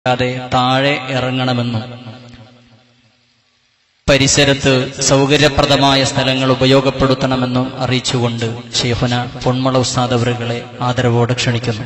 ാതെ താഴെ ഇറങ്ങണമെന്നും പരിസരത്ത് സൗകര്യപ്രദമായ സ്ഥലങ്ങൾ ഉപയോഗപ്പെടുത്തണമെന്നും അറിയിച്ചുകൊണ്ട് ഷെയ്ഖുന പൊന്മള ഉസ്താദ് അവറുകളെ ആദരവോടെ ക്ഷണിക്കുന്നു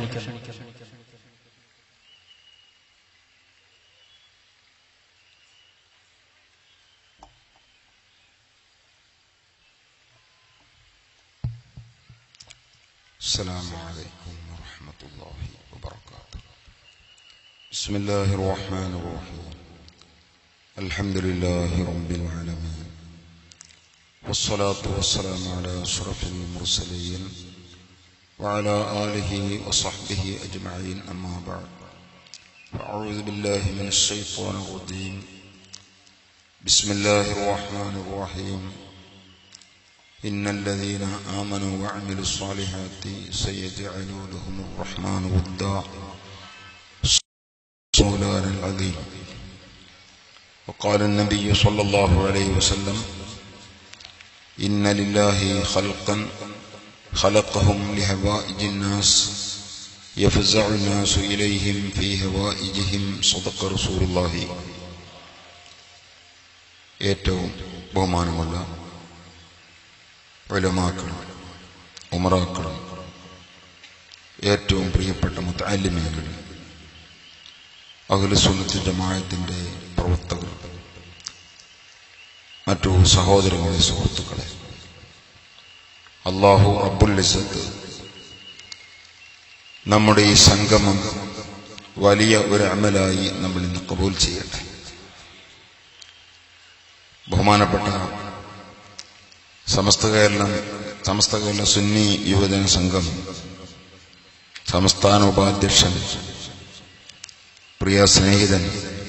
السلام عليكم ورحمة الله وبركاته بسم الله الرحمن الرحيم الحمد لله رب العالمين والصلاة والسلام على أشرف المرسلين وعلى آله وصحبه أجمعين أما بعد فأعوذ بالله من الشيطان الرجيم بسم الله الرحمن الرحيم إن الذين آمنوا وعملوا الصالحات سيجعل لهم الرحمن ودا مولانا العظيم وقال النبي صلى الله عليه وسلم إن لله خلقا خلقهم لهوائج الناس يفزع الناس إليهم في هوائجهم صدق رسول الله ഏറ്റവും ബഹുമാനമുള്ള ഉലമാക്കളും ഉമറാക്കളും ഏറ്റവും പ്രിയപ്പെട്ട മുത്താലിമീങ്ങളും അഖിലുസുന്നത്ത് ജമാഅത്തിന്റെ പ്രവർത്തകർ മറ്റു സഹോദരങ്ങളെ സുഹൃത്തുക്കളെ അള്ളാഹു അബ്ബുല്ലിസത്ത് നമ്മുടെ ഈ സംഗമം വലിയ ഒരു അമലായി നമ്മൾ ഇന്ന് കബൂൽ ചെയ്യട്ടെ ബഹുമാനപ്പെട്ട സമസ്ത കേരളം സമസ്ത കേരള സുന്നി യുവജന സംഘം സംസ്ഥാന ഉപാധ്യക്ഷൻ പ്രിയ സ്നേഹിതൻ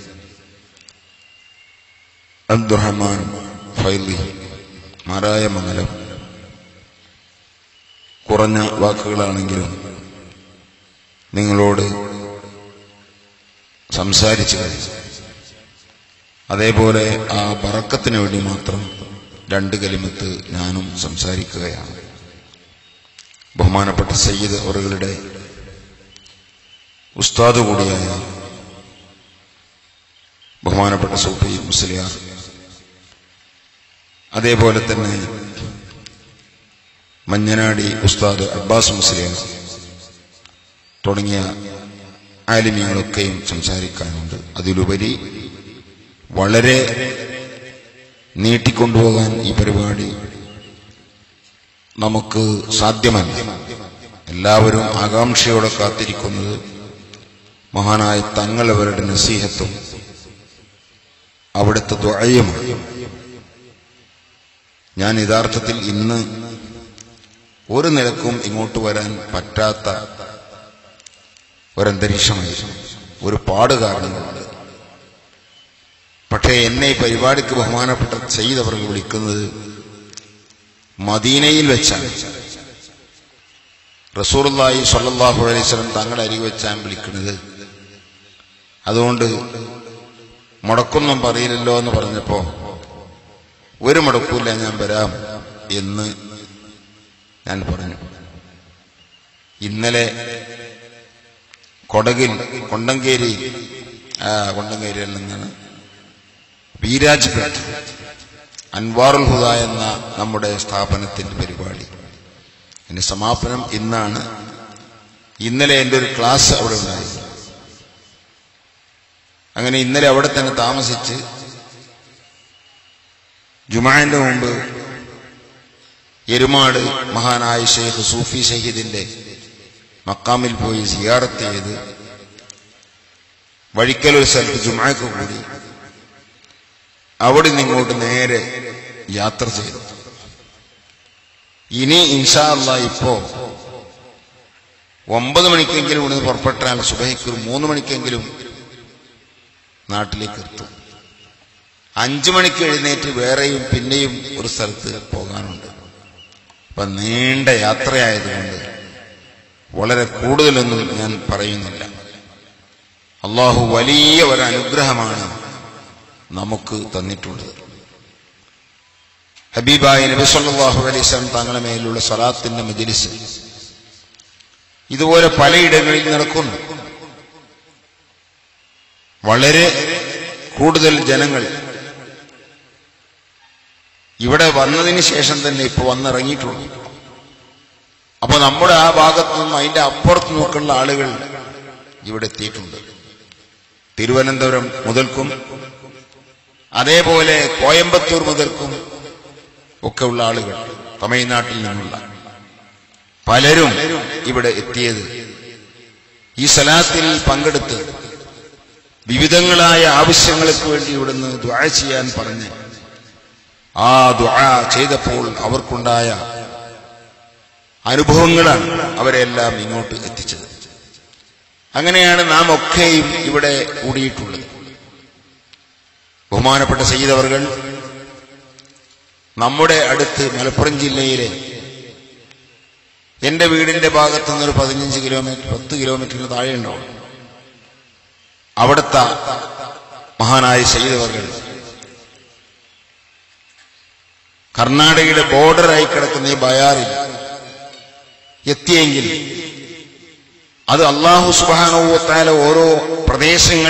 അബ്ദുറഹ്മാൻ ഫൈലി മാരായമംഗലം കുറഞ്ഞ വാക്കുകളാണെങ്കിലും നിങ്ങളോട് സംസാരിച്ചു കഴിഞ്ഞു അതേപോലെ ആ പറക്കത്തിന് വേണ്ടി മാത്രം രണ്ട് കലിമത്ത് ഞാനും സംസാരിക്കുകയാണ് ബഹുമാനപ്പെട്ട സയ്യിദ് അവറുകളുടെ ഉസ്താദ് കൂടിയായ ബഹുമാനപ്പെട്ട സൂഫി മുസ്ലിയാർ അതേപോലെ തന്നെ മഞ്ഞനാടി ഉസ്താദ് അബ്ബാസ് മുസ്ലിയാർ തുടങ്ങിയ ആലിമ്യങ്ങളൊക്കെയും സംസാരിക്കാനുണ്ട് അതിലുപരി വളരെ നീട്ടിക്കൊണ്ടുപോകാൻ ഈ പരിപാടി നമുക്ക് സാധ്യമല്ല എല്ലാവരും ആകാംക്ഷയോടെ കാത്തിരിക്കുന്നത് മഹാനായ തങ്ങൾ അവരുടെ നസീഹത്തും അവിടുത്തെ ദ്വയമാണ് ഞാൻ യഥാർത്ഥത്തിൽ ഇന്ന് ഒരു നിലക്കും ഇങ്ങോട്ട് വരാൻ പറ്റാത്ത ഒരന്തരീക്ഷമായിരുന്നു ഒരു പാട് കാരണങ്ങളുണ്ട് പക്ഷേ എന്നെ ഈ പരിപാടിക്ക് ബഹുമാനപ്പെട്ട സയ്യിദ് അവർ വിളിക്കുന്നത് മദീനയിൽ വെച്ചാണ് റസൂർലായി സല്ലാഹു അലൈവലം തങ്ങളെ അരികെ വെച്ചാണ് വിളിക്കുന്നത് അതുകൊണ്ട് മുടക്കൊന്നും പറയില്ലല്ലോ എന്ന് പറഞ്ഞപ്പോ ഒരു മുടക്കൂല്ല ഞാൻ വരാം എന്ന് ഞാൻ പറഞ്ഞു ഇന്നലെ കൊടകിൽ കൊണ്ടങ്കേരി ആ കൊണ്ടങ്കേരിയിൽ നിന്നാണ് വീരാജ്പേട്ട അൻവാറുൽ ഹുദ എന്ന നമ്മുടെ സ്ഥാപനത്തിന്റെ പരിപാടി അതിന്റെ സമാപനം ഇന്നാണ് ഇന്നലെ എൻ്റെ ഒരു ക്ലാസ് അവിടെ ഉണ്ടായിരുന്നു അങ്ങനെ ഇന്നലെ അവിടെ തന്നെ താമസിച്ച് ജുമാന്റെ മുമ്പ് എരുമാട് മഹാനായ ഷെയ്ഖ് സൂഫി ഷഹീദിന്റെ മക്കാമിൽ പോയി സിയാറത്ത് ചെയ്ത് വഴിക്കലൊരു സ്ഥലത്ത് ജുമാക്ക് കൂടി അവിടെ നിങ്ങോട്ട് നേരെ യാത്ര ചെയ്തു ഇനി ഇൻഷാ അല്ല ഇപ്പോ ഒമ്പത് മണിക്കെങ്കിലും ഇവിടുന്ന് പുറപ്പെട്ടാൽ സുബഹിക്ക് ഒരു മൂന്ന് മണിക്കെങ്കിലും നാട്ടിലേക്ക് എത്തും അഞ്ചു മണിക്ക് എഴുന്നേറ്റ് വേറെയും പിന്നെയും ഒരു സ്ഥലത്ത് പോകാനുണ്ട് അപ്പൊ നീണ്ട യാത്രയായതുകൊണ്ട് വളരെ കൂടുതലൊന്നും ഞാൻ പറയുന്നില്ല അള്ളാഹു വലിയ ഒരു അനുഗ്രഹമാണ് നമുക്ക് തന്നിട്ടുള്ളത് ഹബീബായ നബി സല്ലല്ലാഹു അലൈഹി വസല്ലം തങ്ങളുടെ മേലുള്ള സ്വലാത്തിന്റെ മജ്ലിസ് ഇതുപോലെ പലയിടങ്ങളിൽ നടക്കുന്നു വളരെ കൂടുതൽ ജനങ്ങൾ ഇവിടെ വന്നതിന് ശേഷം തന്നെ ഇപ്പൊ വന്നിറങ്ങിയിട്ടുള്ളൂ അപ്പൊ നമ്മുടെ ആ ഭാഗത്തു നിന്നും അതിന്റെ അപ്പുറത്ത് നോക്കുന്ന ആളുകൾ ഇവിടെ എത്തിയിട്ടുണ്ട് തിരുവനന്തപുരം മുതൽക്കും അതേപോലെ കോയമ്പത്തൂർ മുതൽക്കും ഒക്കെ ഉള്ള ആളുകൾ തമിഴ്നാട്ടിൽ നിന്നുള്ള പലരും ഇവിടെ എത്തിയത് ഈ സലാത്തിൽ പങ്കെടുത്ത് വിവിധങ്ങളായ ആവശ്യങ്ങൾക്ക് വേണ്ടി ഇവിടുന്ന് ദ്വാ ചെയ്യാൻ പറഞ്ഞ് ആ ദ്വാ ചെയ്തപ്പോൾ അവർക്കുണ്ടായ അനുഭവങ്ങളാണ് അവരെല്ലാം ഇങ്ങോട്ട് എത്തിച്ചത് അങ്ങനെയാണ് നാം ഒക്കെയും ഇവിടെ കൂടിയിട്ടുള്ളത് ബഹുമാനപ്പെട്ട സയ്യിദവർകൾ നമ്മുടെ അടുത്ത് മലപ്പുറം ജില്ലയിലെ എന്റെ വീടിന്റെ ഭാഗത്തു നിന്നൊരു പതിനഞ്ച് കിലോമീറ്റർ പത്ത് കിലോമീറ്ററിന് താഴെ ഉണ്ടാവും അവിടുത്തെ മഹാനായ സയ്യിദവർകൾ കർണാടകയുടെ ബോർഡറായി കിടക്കുന്ന ഈ ബയാറിൽ എത്തിയെങ്കിൽ അത് അള്ളാഹു സുബാനുവത്താല ഓരോ പ്രദേശങ്ങൾ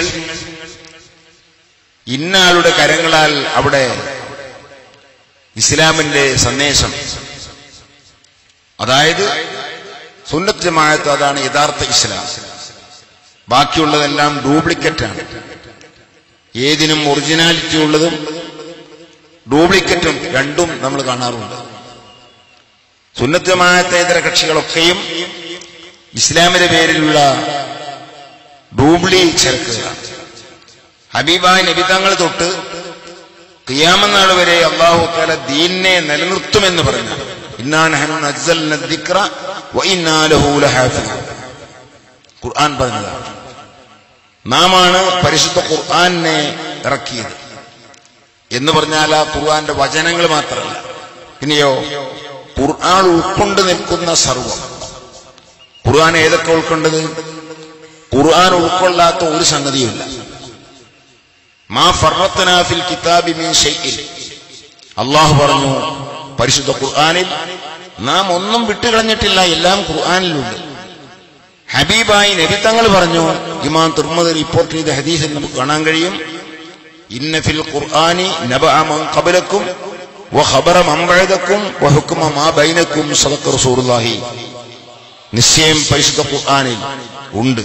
ഇന്നാളുടെ കരങ്ങളാൽ അവിടെ ഇസ്ലാമിന്റെ സന്ദേശം അതായത് സുന്നത്ത് ജമാഅത്ത് അതാണ് യഥാർത്ഥ ഇസ്ലാം ബാക്കിയുള്ളതെല്ലാം ഡ്യൂപ്ലിക്കറ്റാണ് ഏതിനും ഒറിജിനാലിറ്റി ഉള്ളതും ഡ്യൂപ്ലിക്കറ്റും രണ്ടും നമ്മൾ കാണാറുണ്ട് സുന്നത്ത് ജമാഅത്തേതര കക്ഷികളൊക്കെയും ഇസ്ലാമിന്റെ പേരിലുള്ള ഡൂബ്ലി ചേർക്കുകയാണ് ഹബീബായ നബിതങ്ങൾ തൊട്ട് കിയാമനാൾ വരെ അള്ളാഹു താല ദീനിനെ നിലനിർത്തുമെന്ന് പറഞ്ഞു ഖുർആൻ പറഞ്ഞതാണ് നാമാണ് പരിശുദ്ധ ഖുർആനെ ഇറക്കിയത് എന്ന് പറഞ്ഞാൽ ആ ഖുർആന്റെ വചനങ്ങൾ മാത്രമല്ല പിന്നെയോ ഖുർആൻ ഉൾക്കൊണ്ട് നിൽക്കുന്ന സർവം ഖുർആൻ ഏതൊക്കെ ഉൾക്കൊണ്ടത് ഖുർആൻ ഉൾക്കൊള്ളാത്ത ഒരു സംഗതിയുമില്ല മാ ഫറത്തനാഫിൽ കിതാബി മീൻ ഷൈഇൻ അള്ളാഹു പറഞ്ഞു പരിശുദ്ധ ഖുർആനിൽ നാം ഒന്നും വിട്ടുകളഞ്ഞിട്ടില്ല എല്ലാം ഖുർആനിലുണ്ട് ഹബീബായി നബിത്തങ്ങൾ പറഞ്ഞു ഇമാം തുർമദ് റിപ്പോർട്ട് ചെയ്ത ഹദീസിൽ നമുക്ക് കാണാൻ കഴിയും ഇന്ന ഫിൽ ഖുർആനി നബഅ മൻ ഖബലക്കും വഖബറ മൻ ബഅദക്കും വഹുക്മ മാ ബൈനക്കും സദഖ റസൂലുള്ളാഹി നിശ്ചയം പരിശുദ്ധ ഖുർആനിൽ ഉണ്ട്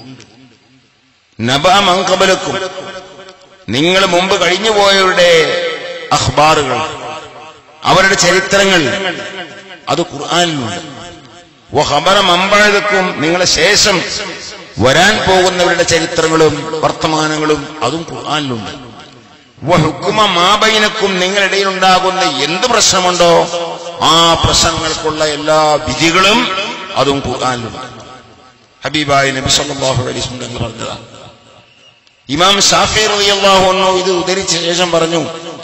നബഅ മൻ ഖബലക്കും നിങ്ങൾ മുമ്പ് കഴിഞ്ഞുപോയവരുടെ അഖ്ബാറുകൾ അവരുടെ ചരിത്രങ്ങൾ അത് ഖുർആനിലുണ്ട് വഹബറ മമ്പഴതക്കും നിങ്ങളെ ശേഷം വരാൻ പോകുന്നവരുടെ ചരിത്രങ്ങളും വർത്തമാനങ്ങളും അതും ഖുർആനിലുണ്ട് വഹുക്കുമ മാബൈനക്കും നിങ്ങളിടയിൽ ഉണ്ടാകുന്ന എന്ത് പ്രശ്നമുണ്ടോ ആ പ്രശ്നങ്ങൾക്കുള്ള എല്ലാ വിധികളും അതും ഖുർആനിലുണ്ട് ഹബീബായ നബി സല്ലല്ലാഹു അലൈഹി വസല്ലം തങ്ങൾ പറഞ്ഞതാണ് ഇമാം ഷാഫി റളിയല്ലാഹു അൻഹു ഇത് ഉദ്ധരിച്ച ശേഷം പറഞ്ഞു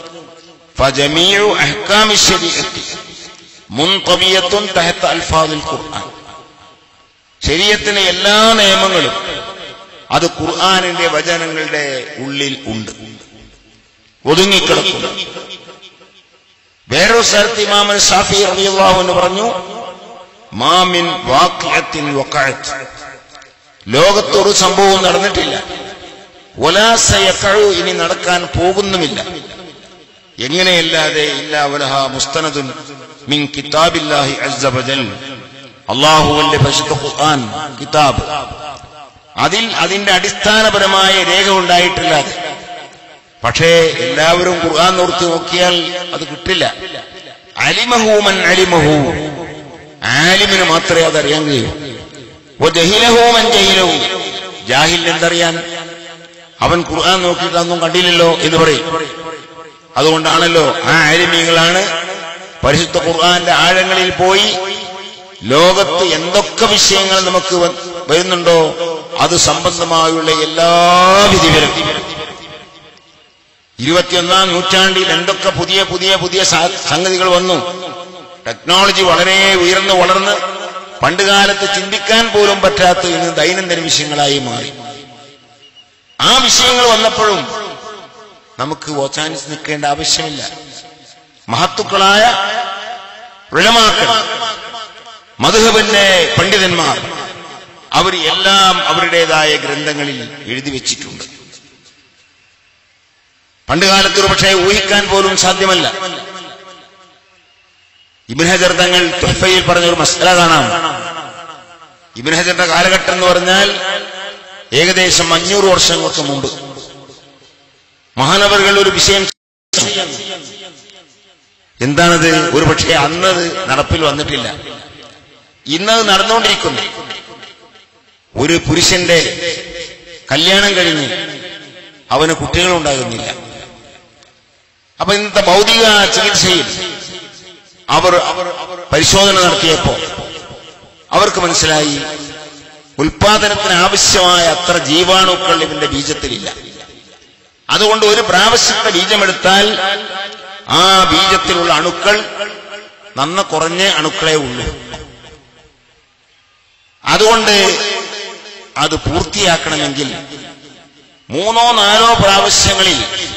ഫജമീഉ അഹ്കാമി ശരീഅത്തി മുൻതബിയത്തുൻ തഹത്ത അൽഫാദിൽ ഖുർആൻ ശരീഅത്തിലെ എല്ലാ നിയമങ്ങളും അത് ഖുർആനിന്റെ വചനങ്ങളുടെ ഉള്ളിൽ ഉണ്ട് ഒതുങ്ങിക്കിടക്കുന്നു വേറൊരു സ്ഥലത്ത് ഇമാമൻ ഷാഫി റളിയല്ലാഹു അൻഹു പറഞ്ഞു മാമിൻ വാക്യത്തിൻ വഖഅത്ത് ലോകത്ത് ഒരു സംഭവവും നടന്നിട്ടില്ല ഒലാസയക്കഴു ഇനി നടക്കാൻ പോകുന്നുമില്ല എങ്ങനെയല്ലാതെ ഇല്ല വലഹ മുസ്തനദുൻ മിൻ കിതാബില്ലാഹി അസ്സബജൽ അള്ളാഹുവിന്റെ പരിശുദ്ധ ഖുർആൻ കിതാബ് അതിൽ അതിന്റെ അടിസ്ഥാനപരമായ രേഖ ഉണ്ടായിട്ടില്ലാതെ പക്ഷേ എല്ലാവരും ഖുർആൻ നോർത്തി നോക്കിയാൽ അത് കിട്ടില്ല അലിമഹൂമൻ അലിമഹൂ ആലിമിന് മാത്രമേ അത് അറിയാൻ കഴിയൂ ജഹിലഹൂമൻ ജഹിലഹൂ ജാഹിൽ എന്തറിയാൻ അവൻ ഖുർആൻ നോക്കിയിട്ട് അതൊന്നും കണ്ടില്ലല്ലോ എന്ന് പറയും അതുകൊണ്ടാണല്ലോ ആ ആലിമീങ്ങളാണ് പരിശുദ്ധ ഖുർആന്റെ ആഴങ്ങളിൽ പോയി ലോകത്ത് എന്തൊക്കെ വിഷയങ്ങൾ നമുക്ക് വ- വരുന്നുണ്ടോ അത് സംബന്ധമായുള്ള എല്ലാ വിധികളും ഇരുപത്തിയൊന്നാം നൂറ്റാണ്ടിൽ എന്തൊക്കെ പുതിയ പുതിയ പുതിയ സാ- സംഗതികൾ വന്നു ടെക്നോളജി വളരെ ഉയർന്നു വളർന്ന് പണ്ടുകാലത്ത് ചിന്തിക്കാൻ പോലും പറ്റാത്ത ഇന്ന് ദൈനംദിന വിഷയങ്ങളായി മാറി ആ വിഷയങ്ങൾ വന്നപ്പോഴും നമുക്ക് ഓച്ചാനിച്ച് നിൽക്കേണ്ട ആവശ്യമില്ല മഹത്തുക്കളായ വിളമാക്കൾ മധുഹബിന്റെ പണ്ഡിതന്മാർ അവർ എല്ലാം അവരുടേതായ ഗ്രന്ഥങ്ങളിൽ എഴുതി വെച്ചിട്ടുണ്ട് പണ്ട് കാലത്ത് ഒരു പക്ഷേ ഊഹിക്കാൻ പോലും സാധ്യമല്ല ഇബിൻ ഹജർ തങ്ങൾ തുഹഫയിൽ പറഞ്ഞൊരു മസല കാണാം ഇബിൻ ഹജറിന്റെ കാലഘട്ടം എന്ന് പറഞ്ഞാൽ ഏകദേശം അഞ്ഞൂറ് വർഷങ്ങൾക്ക് മുമ്പ് മഹാനവറുകൾ ഒരു വിഷയം എന്താണത് ഒരു പക്ഷേ അന്നത് നടപ്പിൽ വന്നിട്ടില്ല ഇന്നത് നടന്നുകൊണ്ടിരിക്കുന്നു ഒരു പുരുഷന്റെ കല്യാണം കഴിഞ്ഞ് അവന് കുട്ടികളുണ്ടാകുന്നില്ല അപ്പൊ ഇന്നത്തെ ഭൗതിക ചികിത്സയിൽ അവർ പരിശോധന നടത്തിയപ്പോ അവർക്ക് മനസ്സിലായി ഉൽപാദനത്തിന് ആവശ്യമായ അത്ര ജീവാണുക്കൾ ഇവന്റെ ബീജത്തിലില്ല അതുകൊണ്ട് ഒരു പ്രാവശ്യത്തെ ബീജമെടുത്താൽ ആ ബീജത്തിലുള്ള അണുക്കൾ നന്ന കുറഞ്ഞ അണുക്കളെ ഉള്ളൂ അതുകൊണ്ട് അത് പൂർത്തിയാക്കണമെങ്കിൽ മൂന്നോ നാലോ പ്രാവശ്യങ്ങളിൽ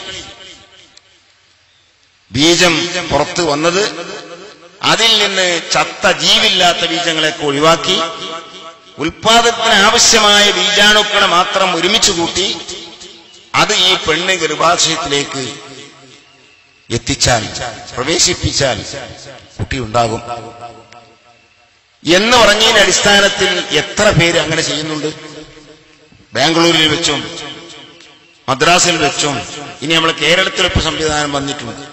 ബീജം പുറത്ത് വന്നത് അതിൽ നിന്ന് ചത്ത ജീവില്ലാത്ത ബീജങ്ങളെയൊക്കെ ഒഴിവാക്കി ഉൽപാദനത്തിന് ആവശ്യമായ ബീജാണുക്കളെ മാത്രം ഒരുമിച്ച് കൂട്ടി അത് ഈ പെണ്ണ് ഗർഭാശയത്തിലേക്ക് എത്തിച്ചാൽ പ്രവേശിപ്പിച്ചാൽ കുട്ടി ഉണ്ടാകും എന്ന് പറഞ്ഞതിന്റെ അടിസ്ഥാനത്തിൽ എത്ര പേര് അങ്ങനെ ചെയ്യുന്നുണ്ട് ബാംഗ്ലൂരിൽ വെച്ചും മദ്രാസിൽ വെച്ചും ഇനി നമ്മൾ കേരളത്തിൽ ഇപ്പൊ സംവിധാനം വന്നിട്ടുണ്ട്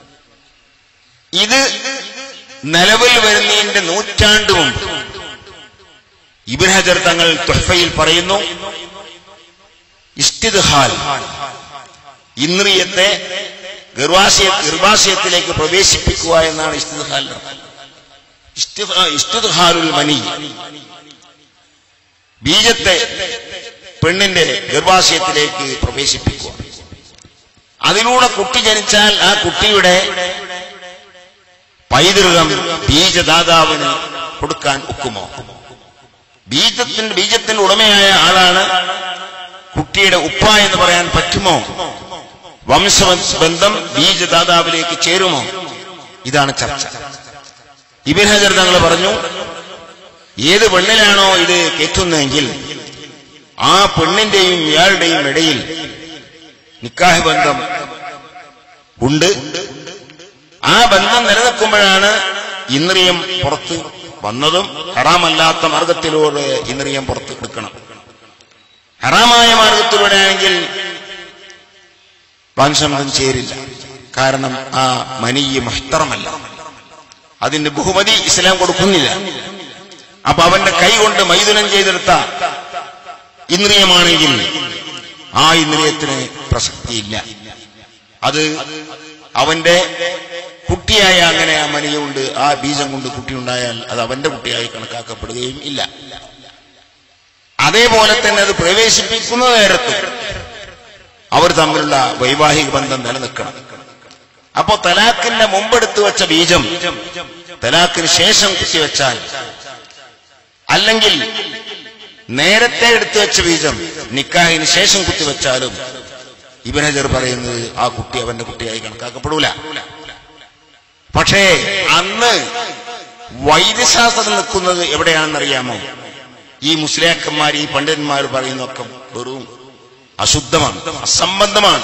ഇത് നിലവിൽ വരുന്നതിന്റെ നൂറ്റാണ്ട് മുമ്പ് ഇബിൻ ഹജർ തങ്ങൾ തുഹഫയിൽ പറയുന്നു ഇസ്തിദ്ഹാൽ ഇന്ദ്രിയത്തെ ഗർഭാശയ ഗർഭാശയത്തിലേക്ക് പ്രവേശിപ്പിക്കുക എന്നാണ് ഇസ്തിദ്ഹാൽ ഇസ്തിദ്ഹാലുൽ മനി ബീജത്തെ പെണ്ണിന്റെ ഗർഭാശയത്തിലേക്ക് പ്രവേശിപ്പിക്കുക അതിലൂടെ കുട്ടി ജനിച്ചാൽ ആ കുട്ടിയുടെ പൈതൃകം ബീജദാതാവിന് കൊടുക്കാൻ ഒക്കുമോ ബീജത്തിന്റെ ബീജത്തിന്റെ ഉടമയായ ആളാണ് കുട്ടിയുടെ ഉപ്പ എന്ന് പറയാൻ പറ്റുമോ വംശബന്ധം ബീജദാതാവിലേക്ക് ചേരുമോ ഇതാണ് ചർച്ച ഇബിൻ ഹജർ തങ്ങൾ പറഞ്ഞു ഏത് പെണ്ണിലാണോ ഇത് കെട്ടുന്നതെങ്കിൽ ആ പെണ്ണിന്റെയും ഇയാളുടെയും ഇടയിൽ നിക്കാഹ് ബന്ധം ഉണ്ട് ആ ബന്ധം നിലനിൽക്കുമ്പോഴാണ് ഇന്ദ്രിയം പുറത്ത് വന്നതും ഹറാമല്ലാത്ത മാർഗത്തിലൂടെ ഇന്ദ്രിയം പുറത്ത് എടുക്കണം ഹറാമായ മാർഗത്തിലൂടെ ആണെങ്കിൽ വംശബന്ധം ചേരില്ല കാരണം ആ മനീയ മഹ്തറമല്ല അതിന്റെ ബഹുമതി ഇസ്ലാം കൊടുക്കുന്നില്ല അപ്പൊ അവന്റെ കൈ കൊണ്ട് മൈതുനം ചെയ്തെടുത്ത ഇന്ദ്രിയമാണെങ്കിൽ ആ ഇന്ദ്രിയത്തിന് പ്രസക്തിയില്ല അത് അവന്റെ കുട്ടിയായ അങ്ങനെ ആ മനിയ കൊണ്ട് ആ ബീജം കൊണ്ട് കുട്ടി ഉണ്ടായാൽ അത് അവന്റെ കുട്ടിയായി കണക്കാക്കപ്പെടുകയും ഇല്ല അതേപോലെ തന്നെ അത് പ്രവേശിപ്പിക്കുന്ന നേരത്ത് അവർ തമ്മിലുള്ള വൈവാഹിക ബന്ധം നിലനിൽക്കണം അപ്പോ തലാഖിന്റെ മുമ്പെടുത്തു വെച്ച ബീജം തലാഖിന് ശേഷം കുത്തിവെച്ചാൽ അല്ലെങ്കിൽ നേരത്തെ എടുത്തു വെച്ച ബീജം നിക്കാഹിന് ശേഷം കുത്തിവെച്ചാലും ഇബനജർ പറയുന്നത് ആ കുട്ടി അവന്റെ കുട്ടിയായി കണക്കാക്കപ്പെടൂല പക്ഷേ അന്ന് വൈദ്യശാസ്ത്രം നിൽക്കുന്നത് എവിടെയാണെന്നറിയാമോ ഈ മുസ്ലിയാക്കന്മാർ ഈ പണ്ഡിതന്മാർ പറയുന്നതൊക്കെ വെറും അശുദ്ധമാണ് അസംബന്ധമാണ്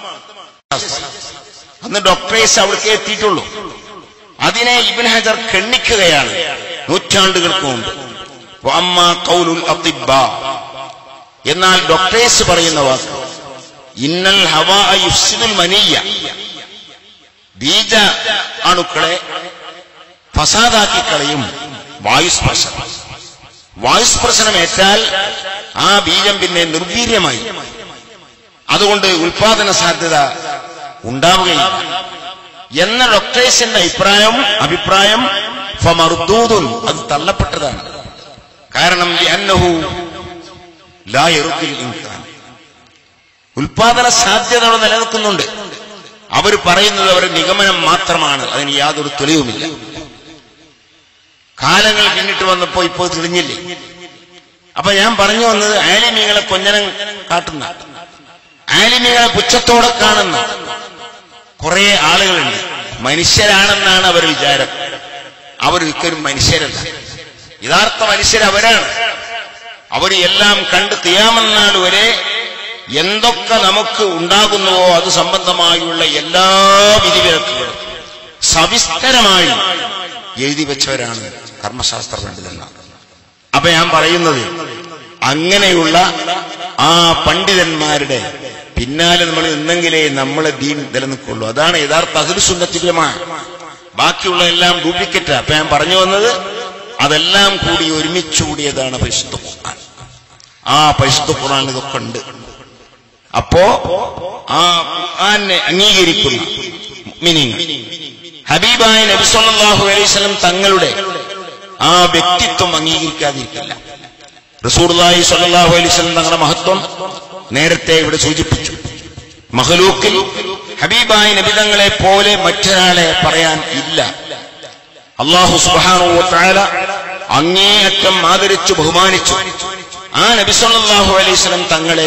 അന്ന് ഡോക്ടറേഴ്സ് അവിടേക്ക് എത്തിയിട്ടുള്ളൂ അതിനെ ഇബിൻ ഹജർ ഖണ്ഡിക്കുകയാണ് നൂറ്റാണ്ടുകൾക്ക് മുമ്പ് വഅമ്മ ഖൗലുൽ അത്തിബ്ബ എന്നാൽ ഡോക്ടേഴ്സ് പറയുന്ന വാക്ക് ഇന്നൽ ഹവാ യുഫ്സിദുൽ മനീയ ബീജ അണുക്കളെ ഫസാദാക്കി കളയും വായുസ്പർശനം വായുസ്പർശനമേറ്റാൽ ആ ബീജം പിന്നെ നിർവീര്യമായി അതുകൊണ്ട് ഉൽപാദന സാധ്യത ഉണ്ടാവുകയില്ല എന്ന ഡോക്ടേഴ്സിന്റെ അഭിപ്രായം അഭിപ്രായം ഫമർദൂദുൻ അത് തള്ളപ്പെട്ടതാണ് കാരണം അന്നഹു ലാ യറുദ്ദിൽ ഇൻസാൻ ഉൽപാദന സാധ്യതകൾ നിലനിൽക്കുന്നുണ്ട് അവർ പറയുന്നത് അവരുടെ നിഗമനം മാത്രമാണ് അതിന് യാതൊരു തെളിവുമില്ല കാലങ്ങൾ പിന്നിട്ട് വന്നപ്പോ ഇപ്പോൾ തെളിഞ്ഞില്ലേ അപ്പൊ ഞാൻ പറഞ്ഞു വന്നത് ആലിമീങ്ങളെ കൊഞ്ഞനം കാട്ടുന്ന ആലിമീങ്ങളെ പുച്ഛത്തോടെ കാണുന്ന കുറെ ആളുകളുണ്ട് മനുഷ്യരാണെന്നാണ് അവർ വിചാരം അവരൊരിക്കലും മനുഷ്യരല്ല യഥാർത്ഥ മനുഷ്യർ അവരാണ് അവർ എല്ലാം കണ്ട് തിയാമെന്നാൾ വരെ എന്തൊക്കെ നമുക്ക് ഉണ്ടാകുന്നുവോ അത് സംബന്ധമായുള്ള എല്ലാ വിധിവിലക്കുകളും സവിസ്തരമായി എഴുതി വെച്ചവരാണ് കർമ്മശാസ്ത്ര പണ്ഡിതന്മാർ അപ്പൊ ഞാൻ പറയുന്നത് അങ്ങനെയുള്ള ആ പണ്ഡിതന്മാരുടെ പിന്നാലെ നമ്മൾ നിന്നെങ്കിലേ നമ്മളെ ദീൻ നിലനിൽക്കുള്ളൂ അതാണ് യഥാർത്ഥ അഹൃസുന്നത്തിലുമാണ് ബാക്കിയുള്ള എല്ലാം ഡ്യൂപ്ലിക്കേറ്റാ അപ്പൊ ഞാൻ പറഞ്ഞു വന്നത് അതെല്ലാം കൂടി ഒരുമിച്ച് കൂടിയതാണ് പരിശുദ്ധ ഖുർആൻ ആ പരിശുദ്ധ ഖുർആൻ ഇതൊക്കെ ഉണ്ട് അപ്പോ ആ ഖുർആനെ അംഗീകരിക്കുന്ന മുഅ്മിനീങ്ങൾ ഹബീബായ നബി സല്ലല്ലാഹു അലൈഹി വസല്ലം തങ്ങളുടെ ആ വ്യക്തിത്വം അംഗീകരിക്കാതിരിക്കില്ല റസൂർലായി സല്ലല്ലാഹു അലൈഹി വസല്ലം തങ്ങളുടെ മഹത്വം നേരത്തെ ഇവിടെ സൂചിപ്പിച്ചു മഹലൂക്കിൽ ഹബീബായ നബിതങ്ങളെ പോലെ മറ്റൊരാളെ പറയാൻ ഇല്ല അള്ളാഹു സുബ്ഹാനഹു വ തആല അങ്ങേയറ്റം ആദരിച്ചു ബഹുമാനിച്ചു ആ നബി സല്ലല്ലാഹു അലൈഹി വസല്ലം തങ്ങളെ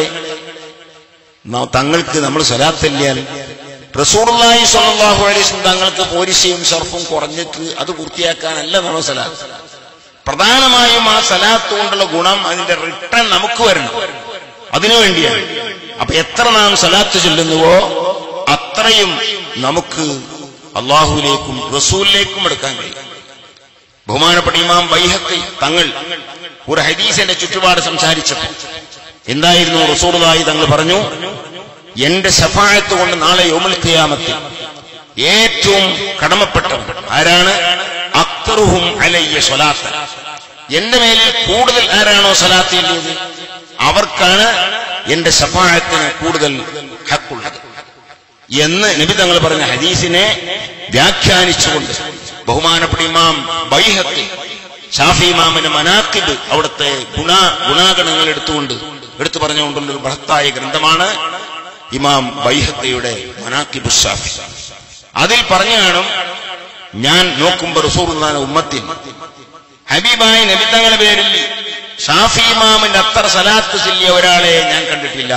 ന- തങ്ങൾക്ക് നമ്മൾ സലാത്തല്ലിയാൽ റസൂർലായി സല്ലല്ലാഹു അലൈഹി വസല്ലം തങ്ങൾക്ക് പോരിശയും ഷർഫും കുറഞ്ഞിട്ട് അത് പൂർത്തിയാക്കാനല്ല നമ്മൾ സലാത്ത് പ്രധാനമായും ആ സലാത്ത് കൊണ്ടുള്ള ഗുണം അതിന്റെ റിട്ടേൺ നമുക്ക് വരണം അതിനു വേണ്ടിയാണ് അപ്പൊ എത്ര നാം സലാത്ത് ചൊല്ലുന്നുവോ അത്രയും നമുക്ക് അള്ളാഹുലേക്കും റസൂലിലേക്കും എടുക്കാൻ കഴിയും ബഹുമാനപ്പെട്ട ഇമാം ബൈഹക്കി തങ്ങൾ ഒരു ഹദീസിന്റെ ചുറ്റുപാട് സംസാരിച്ചപ്പോൾ എന്തായിരുന്നു റസൂർദായി തങ്ങൾ പറഞ്ഞു എന്റെ ശഫായത്ത് കൊണ്ട് നാളെ യോമുൽ ഖിയാമത്തിൽ ഏറ്റവും കടമപ്പെട്ടവൻ ആരാണ് അക്തറുഹും അലയ്യ സ്വലാത്ത് എന്റെ മേലിൽ കൂടുതൽ ആരാണോ സലാത്ത് ചൊല്ലിയത് അവർക്കാണ് എന്റെ ശഫായത്തിന് കൂടുതൽ ഹക്കുള്ളത് എന്ന് നബി തങ്ങൾ പറഞ്ഞ ഹദീസിനെ വ്യാഖ്യാനിച്ചുകൊണ്ട് ബഹുമാനപ്പെട്ട ഇമാം ബൈഹത്ത് ഷാഫി ഇമാമിന്റെ മനാക്കിബ് അവിടുത്തെ ഗുണ ഗുണാഗണങ്ങൾ എടുത്തുകൊണ്ട് എടുത്തു പറഞ്ഞുകൊണ്ടുള്ള ഒരു ബൃഹത്തായ ഗ്രന്ഥമാണ് ഇമാം ബൈഹത്തയുടെ മനാക്കിബ് ഷാഫി അതിൽ പറഞ്ഞു കാണും ഞാൻ നോക്കുമ്പോ റസൂറുല്ലാന ഉമ്മത്തിൽ ഹബീബായ നബിത്തങ്ങളുടെ പേരിൽ ഷാഫി ഇമാമിന്റെ അത്ര സലാത്ത് ചൊല്ലിയ ഒരാളെ ഞാൻ കണ്ടിട്ടില്ല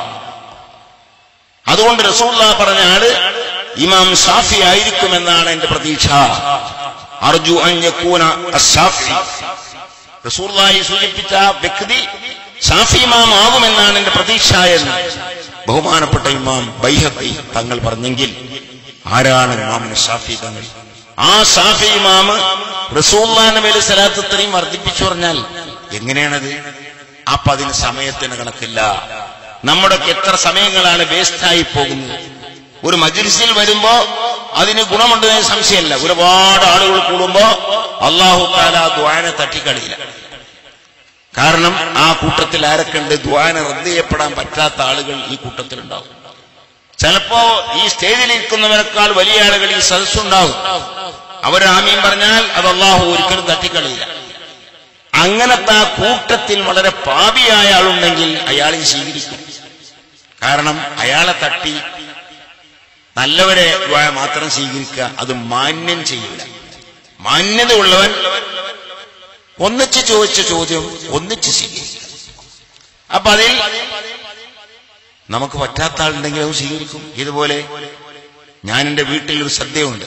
അതുകൊണ്ട് റസൂള്ള പറഞ്ഞ ആള് ഇമാം ഷാഫി ആയിരിക്കുമെന്നാണ് എന്റെ പ്രതീക്ഷ അർജു അഞ്ഞക്കൂന ഷാഫി റസൂള്ളായി സൂചിപ്പിച്ച ആ വ്യക്തി ഷാഫി ഇമാം ആകുമെന്നാണ് എന്റെ പ്രതീക്ഷ എന്ന് ബഹുമാനപ്പെട്ട ഇമാം ബൈഹത്തി തങ്ങൾ പറഞ്ഞെങ്കിൽ ആരാണ് ഇമാം ഷാഫി തങ്ങൾ ആ ഷാഫി ഇമാമ് റസൂള്ളാന്റെ മേലെ സലാത്ത് ഇത്രയും വർദ്ധിപ്പിച്ചു പറഞ്ഞാൽ എങ്ങനെയാണത് അപ്പൊ അതിന് സമയത്തിന് കണക്കില്ല നമ്മുടെയൊക്കെ എത്ര സമയങ്ങളാണ് വേസ്റ്റായി പോകുന്നത് ഒരു മജിൽസിൽ വരുമ്പോ അതിന് ഗുണമുണ്ടെന്ന് സംശയമല്ല ഒരുപാട് ആളുകൾ കൂടുമ്പോ അള്ളാഹു താല ദ്വാനെ തട്ടിക്കളിയില്ല കാരണം ആ കൂട്ടത്തിൽ ആരൊക്കെ ഉണ്ട് ദ്വാന റദ്ദ് ചെയ്യപ്പെടാൻ പറ്റാത്ത ആളുകൾ ഈ കൂട്ടത്തിലുണ്ടാവും ചിലപ്പോ ഈ സ്റ്റേജിൽ ഇരിക്കുന്നവരെക്കാൾ വലിയ ആളുകൾ ഈ സദസ്സുണ്ടാവും അവർ ആമീൻ പറഞ്ഞാൽ അത് അള്ളാഹു ഒരിക്കലും തട്ടിക്കളിയില്ല അങ്ങനത്തെ ആ കൂട്ടത്തിൽ വളരെ പാപിയായ ആളുണ്ടെങ്കിൽ അയാളെ സ്വീകരിക്കും കാരണം അയാളെ തട്ടി നല്ലവരെ ദ്വായ മാത്രം സ്വീകരിക്കുക അത് മാന്യം ചെയ്യില്ല മാന്യത ഉള്ളവൻ ഒന്നിച്ച് ചോദിച്ച ചോദ്യം ഒന്നിച്ച് സ്വീകരിക്കുക അപ്പൊ അതിൽ നമുക്ക് പറ്റാത്ത ആളുണ്ടെങ്കിൽ അത് സ്വീകരിക്കും ഇതുപോലെ ഞാൻ എന്റെ വീട്ടിൽ ഒരു സദ്യയുണ്ട്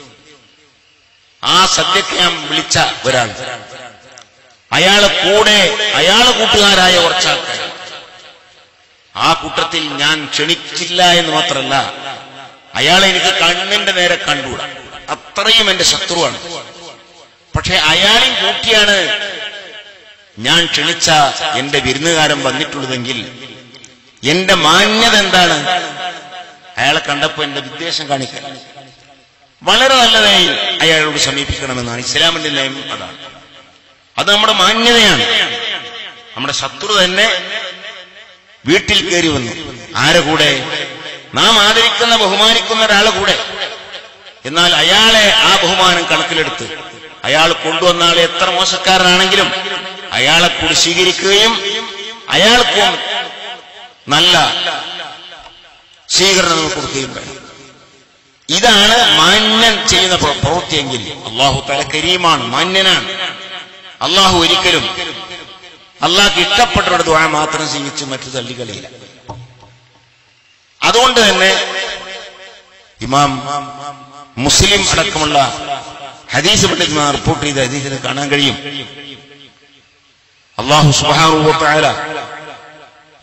ആ സദ്യക്ക് ഞാൻ വിളിച്ച ഒരാൾ അയാളെ കൂടെ അയാളെ കൂട്ടുകാരായ കുറച്ചാൾക്കാർ ആ കൂട്ടത്തിൽ ഞാൻ ക്ഷണിച്ചില്ല എന്ന് മാത്രമല്ല അയാളെ എനിക്ക് കണ്ണിന്റെ നേരെ കണ്ടുകൂടാ അത്രയും എന്റെ ശത്രുവാണ് പക്ഷെ അയാളെയും കൂട്ടിയാണ് ഞാൻ ക്ഷണിച്ച എന്റെ വിരുന്നുകാരൻ വന്നിട്ടുള്ളതെങ്കിൽ എന്റെ മാന്യത എന്താണ് അയാളെ കണ്ടപ്പോ എന്റെ വിദ്വേഷം കാണിക്കാൻ വളരെ നല്ലതായി അയാളോട് സമീപിക്കണമെന്നാണ് ഇസ്ലാമിന്റെ നിയമം അതാണ് അത് നമ്മുടെ മാന്യതയാണ് നമ്മുടെ ശത്രു തന്നെ വീട്ടിൽ കയറി വന്നു ആരെ കൂടെ നാം ആദരിക്കുന്ന ബഹുമാനിക്കുന്ന ഒരാളെ കൂടെ എന്നാൽ അയാളെ ആ ബഹുമാനം കണക്കിലെടുത്ത് അയാൾ കൊണ്ടുവന്ന ആളെ എത്ര മോശക്കാരനാണെങ്കിലും അയാളെ കൂടി സ്വീകരിക്കുകയും അയാൾക്കും നല്ല സ്വീകരണം നമുക്ക് കൊടുക്കുകയും വേണം ഇതാണ് മാന്യൻ ചെയ്യുന്ന പ്ര- പ്രവൃത്തിയെങ്കിൽ അള്ളാഹു തല കരീമാണ് മാന്യനാണ് അള്ളാഹു ഒരിക്കലും അള്ളാഹ്ക്ക് ഇഷ്ടപ്പെട്ടവരുടെ ദ്വാര മാത്രം സ്വീകരിച്ച് മറ്റു തള്ളികളില്ല അതുകൊണ്ട് തന്നെ ഇമാം മുസ്ലിം അടക്കമുള്ള ഹദീസ് പണ്ഡിതന്മാർ റിപ്പോർട്ട് ചെയ്ത ഹദീസിൽ കാണാൻ കഴിയും അള്ളാഹു സുബാനുഭവത്തായ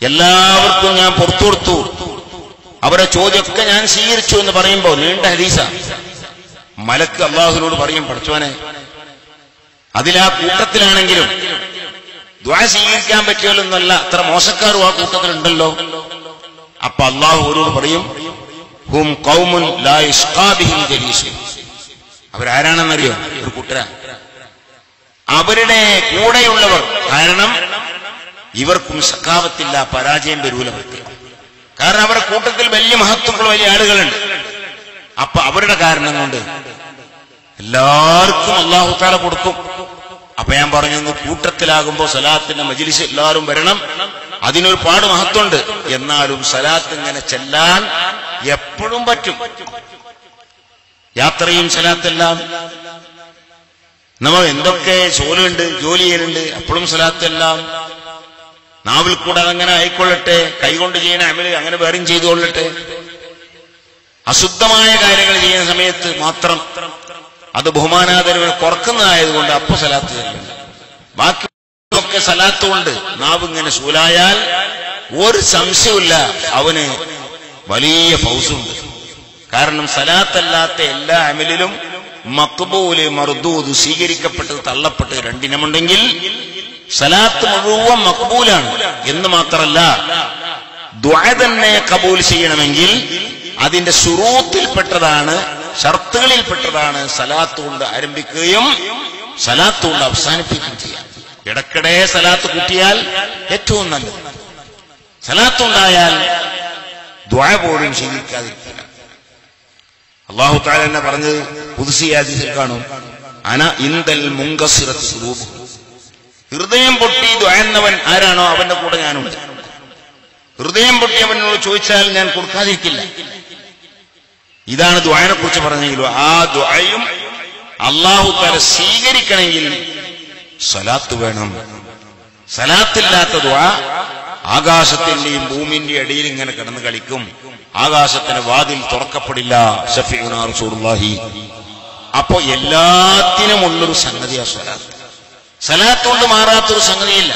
എല്ലാവർക്കും ഞാൻ പുറത്തു കൊടുത്തു അവരുടെ ചോദ്യമൊക്കെ ഞാൻ സ്വീകരിച്ചു എന്ന് പറയുമ്പോൾ നീണ്ട ഹരീസ മലക്ക് അള്ളാഹുവിനോട് പറയും പഠിച്ചോനെ അതിലാ കൂട്ടത്തിലാണെങ്കിലും ദ്വാ സ്വീകരിക്കാൻ പറ്റിയാലൊന്നല്ല അത്ര മോശക്കാരും ആ കൂട്ടത്തിലുണ്ടല്ലോ അപ്പൊ അള്ളാഹു അവരോട് പറയും ഹും കൗമുൻ ലാ യഷ്ഖാ ബിഹിം ജലീസ് അവരാരാണെന്നറിയോ ഒരു കൂട്ടരാ അവരുടെ കൂടെയുള്ളവർ കാരണം ഇവർക്കും സക്കാവത്തില്ല പരാജയം വരൂല പ്രത്യേകം കാരണം അവരുടെ കൂട്ടത്തിൽ വലിയ മഹത്വമുള്ള വലിയ ആളുകളുണ്ട് അപ്പൊ അവരുടെ കാരണം കൊണ്ട് എല്ലാവർക്കും അള്ളാഹു താല കൊടുക്കും അപ്പൊ ഞാൻ പറഞ്ഞു കൂട്ടത്തിലാകുമ്പോ സലാത്തിന്റെ മജിലിസ് എല്ലാവരും വരണം അതിനൊരുപാട് മഹത്വമുണ്ട് എന്നാലും സലാത്ത് ഇങ്ങനെ ചെല്ലാൻ എപ്പോഴും പറ്റും യാത്രയും സലാത്തെല്ലാം നമ്മൾ എന്തൊക്കെ ജോലിയുണ്ട് ജോലി ചെയ്യുന്നുണ്ട് അപ്പോഴും സലാത്തെല്ലാം നാവിൽ കൂടെ അതങ്ങനെ ആയിക്കൊള്ളട്ടെ കൈകൊണ്ട് ചെയ്യുന്ന അമല് അങ്ങനെ വേറെയും ചെയ്തുകൊള്ളട്ടെ അശുദ്ധമായ കാര്യങ്ങൾ ചെയ്യുന്ന സമയത്ത് മാത്രം അത് ബഹുമാനാദരവിനെ കുറക്കുന്നതായതുകൊണ്ട് അപ്പൊ സലാത്ത് ചെല്ലുന്നു ബാക്കി ഒക്കെ സലാത്ത് കൊണ്ട് നാവ് ഇങ്ങനെ ശൂലായാൽ ഒരു സംശയമില്ല അവന് വലിയ ഫൗസുണ്ട് കാരണം സലാത്തല്ലാത്ത എല്ലാ അമലിലും മക്ബൂല് മർദൂദ് സ്വീകരിക്കപ്പെട്ടത് തള്ളപ്പെട്ടത് രണ്ടിനമുണ്ടെങ്കിൽ സലാത്ത് മുഴുവൻ മക്ബൂലാണ് എന്ന് മാത്രമല്ല ദ്വാ തന്നെ കബൂൽ ചെയ്യണമെങ്കിൽ അതിന്റെ സുറൂത്തിൽപ്പെട്ടതാണ് ഷർത്തുകളിൽപ്പെട്ടതാണ് സലാത്ത് കൊണ്ട് ആരംഭിക്കുകയും സലാത്ത് കൊണ്ട് അവസാനിപ്പിക്കുകയും ചെയ്യാം ഇടക്കിടെ സലാത്ത് കൂട്ടിയാൽ ഏറ്റവും നല്ലത് സലാത്ത് ഉണ്ടായാൽ ദ്വാ പോലും സ്വീകരിക്കാതിരിക്കില്ല അള്ളാഹു താല എന്നെ പറഞ്ഞത് പുതുസിയാദിസിൽ കാണും അന ഇന്ദൽ മുങ്കസിറത്ത് സ്വരൂപം ഹൃദയം പൊട്ടി ദ്വായുന്നവൻ ആരാണോ അവന്റെ കൂടെ ഞാനുണ്ട് ഹൃദയം പൊട്ടിയവനോട് ചോദിച്ചാൽ ഞാൻ കൊടുക്കാതിരിക്കില്ല ഇതാണ് ദ്വായനെ കുറിച്ച് പറഞ്ഞെങ്കിലും ആ ദ്വായും അള്ളാഹു താല സ്വീകരിക്കണമെങ്കിൽ സലാത്ത് വേണം സലാത്തില്ലാത്ത ദ്വാ ആകാശത്തിന്റെയും ഭൂമിന്റെയും ഇടയിൽ ഇങ്ങനെ കിടന്ന് കളിക്കും ആകാശത്തിന് വാതിൽ തുറക്കപ്പെടില്ല ഷഫീഉനാ റസൂലുള്ളാഹി അപ്പോ എല്ലാത്തിനും ഉള്ളൊരു സംഗതിയാ സലാത്ത് സലാത്ത് കൊണ്ട് മാറാത്തൊരു സംഗതിയില്ല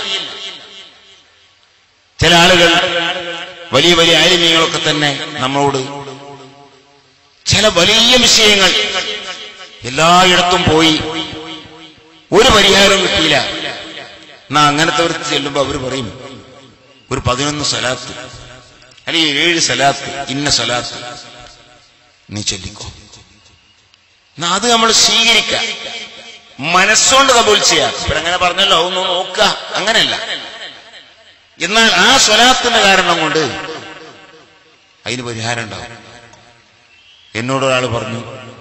ചില ആളുകൾ വലിയ വലിയ ആലിമീങ്ങളൊക്കെ തന്നെ നമ്മളോട് ചില വലിയ വിഷയങ്ങൾ എല്ലായിടത്തും പോയി ഒരു പരിഹാരവും കിട്ടിയില്ല എന്നാ അങ്ങനത്തെ ഒരു ചെല്ലുമ്പോ അവർ പറയും ഒരു പതിനൊന്ന് സലാത്ത് അല്ലെങ്കിൽ ഏഴ് സലാത്ത് ഇന്ന സലാത്ത് നീ ചൊല്ലിക്കോ എന്നാ അത് നമ്മൾ സ്വീകരിക്കുക മനസ്സുകൊണ്ട് കബൂൽ ചെയ്യാം ഇവരങ്ങനെ പറഞ്ഞല്ലോ ഒന്ന് നോക്കുക അങ്ങനെയല്ല എന്നാൽ ആ സ്വലാത്തിന്റെ കാരണം കൊണ്ട് അതിന് പരിഹാരം ഉണ്ടാവും എന്നോട് ഒരാൾ പറഞ്ഞു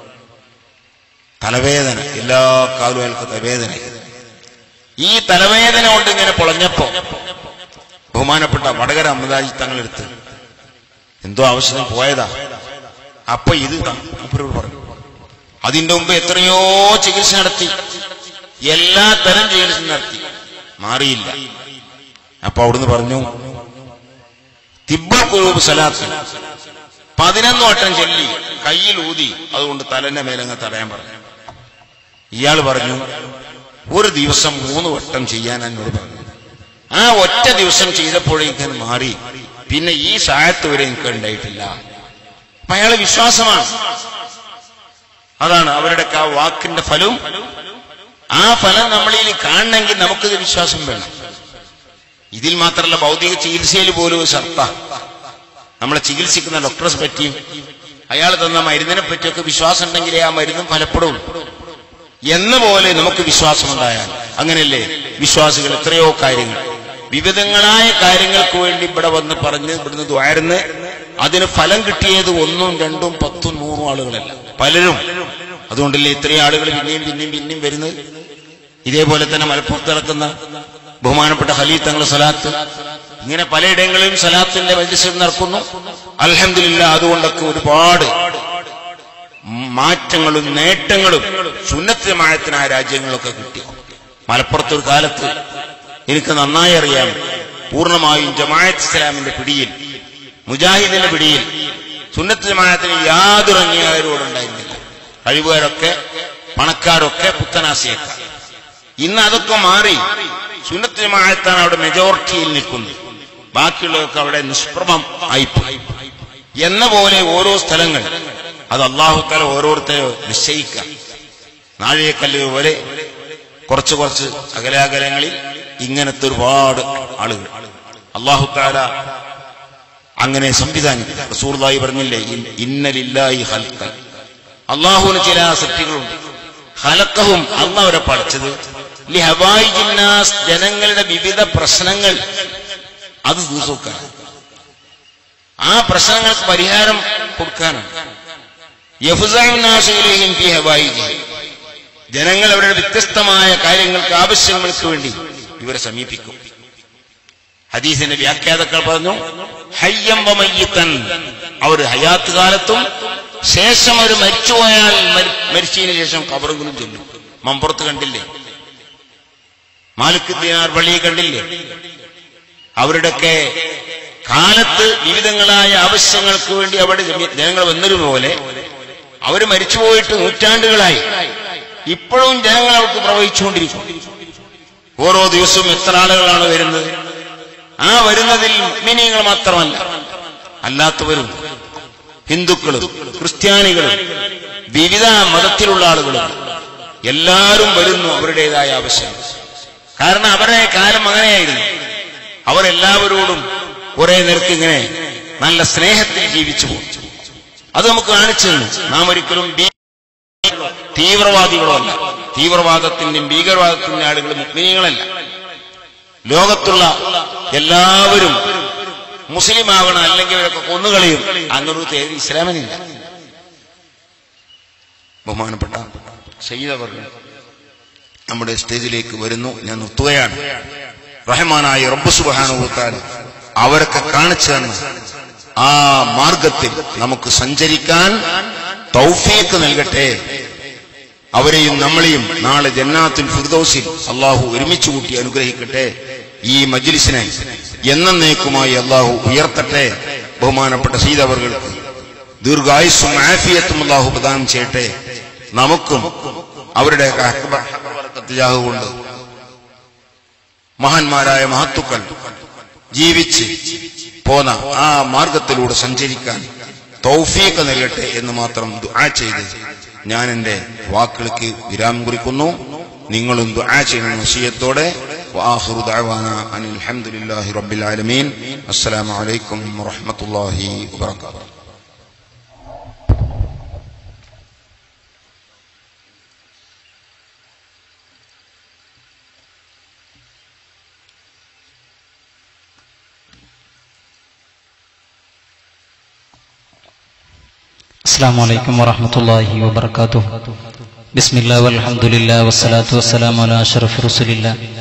തലവേദന എല്ലാ കാലും അയാൾക്ക് തലവേദന ഈ തലവേദന കൊണ്ട് ഇങ്ങനെ പൊളഞ്ഞപ്പോ ബഹുമാനപ്പെട്ട വടകര അമൃതാജി തങ്ങളെടുത്ത് എന്തോ ആവശ്യത്തിന് പോയതാ അപ്പൊ ഇത് മൂപ്പരോട് പറഞ്ഞു അതിന്റെ മുമ്പ് എത്രയോ ചികിത്സ നടത്തി എല്ലാ തരം ചികിത്സ നടത്തി മാറിയില്ല അപ്പൊ അവിടുന്ന് പറഞ്ഞു തിബ്ബൽ കുഴൂബ് സലാത്ത് പതിനൊന്ന് വട്ടം ചൊല്ലി കയ്യിൽ ഊതി അതുകൊണ്ട് തലന്റെ മേലങ്ങ് തടയാൻ പറഞ്ഞു ഇയാൾ പറഞ്ഞു ഒരു ദിവസം മൂന്ന് വട്ടം ചെയ്യാൻ എന്നോട് പറഞ്ഞു ആ ഒറ്റ ദിവസം ചെയ്തപ്പോഴേക്കും മാറി പിന്നെ ഈ സായത്ത് വരെ എനിക്ക് ഉണ്ടായിട്ടില്ല അപ്പൊ അയാളെ വിശ്വാസമാണ് അതാണ് അവരുടെ ആ വാക്കിന്റെ ഫലവും ആ ഫലം നമ്മളിൽ കാണണമെങ്കിൽ നമുക്കിത് വിശ്വാസം വേണം ഇതിൽ മാത്രമല്ല ഭൗതിക ചികിത്സയിൽ പോലും ഒരു ഷർത്ത നമ്മളെ ചികിത്സിക്കുന്ന ഡോക്ടറെ പറ്റിയും അയാൾ തന്ന മരുന്നിനെ പറ്റിയൊക്കെ വിശ്വാസം ഉണ്ടെങ്കിലേ ആ മരുന്നും ഫലപ്പെടുള്ളൂ എന്ന പോലെ നമുക്ക് വിശ്വാസമുണ്ടായാൽ അങ്ങനെയല്ലേ വിശ്വാസികൾ എത്രയോ കാര്യങ്ങൾ വിവിധങ്ങളായ കാര്യങ്ങൾക്ക് വേണ്ടി ഇവിടെ വന്ന് പറഞ്ഞ് ഇവിടുന്ന് ദ്വാരുന്ന് അതിന് ഫലം കിട്ടിയത് ഒന്നും രണ്ടും പത്തും നൂറും ആളുകളല്ല പലരും അതുകൊണ്ടല്ലേ ഇത്രയും ആളുകൾ പിന്നെയും പിന്നെയും പിന്നെയും വരുന്നത് ഇതേപോലെ തന്നെ മലപ്പുറത്ത് നടക്കുന്ന ബഹുമാനപ്പെട്ട ഹലീ തങ്ങളുടെ സലാത്ത് ഇങ്ങനെ പലയിടങ്ങളിലും സലാത്തിന്റെ മജ്ലിസ് നടക്കുന്നു അൽഹംദുലില്ല അതുകൊണ്ടൊക്കെ ഒരുപാട് മാറ്റങ്ങളും നേട്ടങ്ങളും സുന്നത്തമായത്തിന് ആ രാജ്യങ്ങളൊക്കെ കിട്ടി മലപ്പുറത്ത് ഒരു കാലത്ത് എനിക്ക് നന്നായി അറിയാം പൂർണ്ണമായും ജമായത്ത് ഇസ്ലാമിന്റെ പിടിയിൽ മുജാഹിദിന്റെ പിടിയിൽ സുന്നത്ത് ജമായത്തിന് യാതൊരു അംഗീകാരവും ഉണ്ടായിരുന്നില്ല കഴിവുകാരൊക്കെ പണക്കാരൊക്കെ ബാക്കിയുള്ളതൊക്കെ അവിടെ നിഷ്പ്രഭം ആയിപ്പോയി എന്ന പോലെ ഓരോ സ്ഥലങ്ങൾ അത് അള്ളാഹുത്തല ഓരോരുത്തരെ നിശ്ചയിക്കാം നാഴികക്കല്ല് പോലെ കുറച്ച് കുറച്ച് അകലാകലങ്ങളിൽ ഇങ്ങനത്തെ ഒരുപാട് ആളുകൾ അള്ളാഹുത്താല അങ്ങനെ സംവിധാനിക്കും റസൂർലായി പറഞ്ഞില്ലേ ഇൻ- ഇന്നലില്ലായി ഹൽക്കൽ അള്ളാഹുവിന് ചില സൃഷ്ടികളുണ്ട് ഹലക്കവും അള്ള അവരെ പഠിച്ചത് ലി ഹവായി ജിന്നാസ് ജനങ്ങളുടെ വിവിധ പ്രശ്നങ്ങൾ അത് തീർക്കാൻ ആ പ്രശ്നങ്ങൾക്ക് പരിഹാരം കൊടുക്കാനാണ് യഫുസാനാശയിലെയും ഫി ഹവായി ജനങ്ങൾ അവരുടെ വ്യത്യസ്തമായ കാര്യങ്ങൾക്ക് ആവശ്യങ്ങൾക്ക് വേണ്ടി ഇവരെ സമീപിക്കും ഹദീസിന്റെ വ്യാഖ്യാതാക്കൾ പറഞ്ഞു ഹയ്യം വമയ്യത്തൻ അവർ ഹയാത്ത് കാലത്തും ശേഷം അവർ മരിച്ചുപോയാൽ മരി- മരിച്ചതിന് ശേഷം കബറെങ്കിലും ചൊല്ലും മമ്പുറത്ത് കണ്ടില്ലേ മാലിക് ദിനാർ പള്ളി കണ്ടില്ലേ അവരുടെയൊക്കെ കാലത്ത് വിവിധങ്ങളായ ആവശ്യങ്ങൾക്ക് വേണ്ടി അവിടെ ജമി- ജനങ്ങൾ വന്നതുപോലെ അവർ മരിച്ചുപോയിട്ട് നൂറ്റാണ്ടുകളായി ഇപ്പോഴും ജനങ്ങൾ അവർക്ക് പ്രവഹിച്ചുകൊണ്ടിരിക്കും ഓരോ ദിവസവും എത്ര ആളുകളാണ് വരുന്നത് ആ വരുന്നതിൽ മിനിങ്ങൾ മാത്രമല്ല അല്ലാത്തവരും ഹിന്ദുക്കളും ക്രിസ്ത്യാനികളും വിവിധ മതത്തിലുള്ള ആളുകളും എല്ലാവരും വരുന്നു അവരുടേതായ ആവശ്യം കാരണം അവരുടെ കാലം അങ്ങനെയായിരുന്നു അവരെല്ലാവരോടും കുറെ നേരത്തെ ഇങ്ങനെ നല്ല സ്നേഹത്തിൽ ജീവിച്ചു പോകും അത് നമുക്ക് കാണിച്ചു തന്നു നാം ഒരിക്കലും ഭീ- തീവ്രവാദികളോ അല്ല തീവ്രവാദത്തിന്റെയും ഭീകരവാദത്തിന്റെയും ആളുകൾ മുസ്ലിങ്ങളല്ല ലോകത്തുള്ള എല്ലാവരും മുസ്ലിം ആവണം അല്ലെങ്കിൽ അവരൊക്കെ കൊന്നുകളയും അങ്ങനൊരു തേര് ഇസ്ലാമിനില്ല ബഹുമാനപ്പെട്ട സയ്യിദ് നമ്മുടെ സ്റ്റേജിലേക്ക് വരുന്നു ഞാൻ നിർത്തുകയാണ് റഹ്മാനായ റബ്ബ് സുബാനുഭൂത്താൽ അവരൊക്കെ കാണിച്ചു തന്ന ആ മാർഗത്തിൽ നമുക്ക് സഞ്ചരിക്കാൻ തൗഫീക്ക് നൽകട്ടെ അവരെയും നമ്മളെയും നാളെ ജന്നാത്തുൽ ഫിർദൗസിൽ അള്ളാഹു ഒരുമിച്ച് കൂട്ടി അനുഗ്രഹിക്കട്ടെ ഈ മജ്ലിസിനെ എന്നേക്കുമായി അള്ളാഹു ഉയർത്തട്ടെ ബഹുമാനപ്പെട്ട സീതവർക്ക് ദീർഘായുസ്സും ആഫിയത്തും അള്ളാഹു പ്രദാനം ചെയ്യട്ടെ നമുക്കും അവരുടെ ജാഹു കൊണ്ട് മഹാന്മാരായ മഹത്തുക്കൾ ജീവിച്ച് പോന്ന ആ മാർഗത്തിലൂടെ സഞ്ചരിക്കാൻ തൗഫീഖ് നൽകട്ടെ എന്ന് മാത്രം ദുആ ചെയ്ത് ഞാൻ എന്റെ വാക്കുകൾക്ക് വിരാമം കുറിക്കുന്നു നിങ്ങളും ദുആ ചെയ്യണം വസിയത്തോടെ وآخر دعوانا أن الحمد لله رب العالمين السلام عليكم ورحمة الله وبركاته السلام عليكم ورحمة الله وبركاته بسم الله والحمد لله والصلاة والسلام على أشرف رسول الله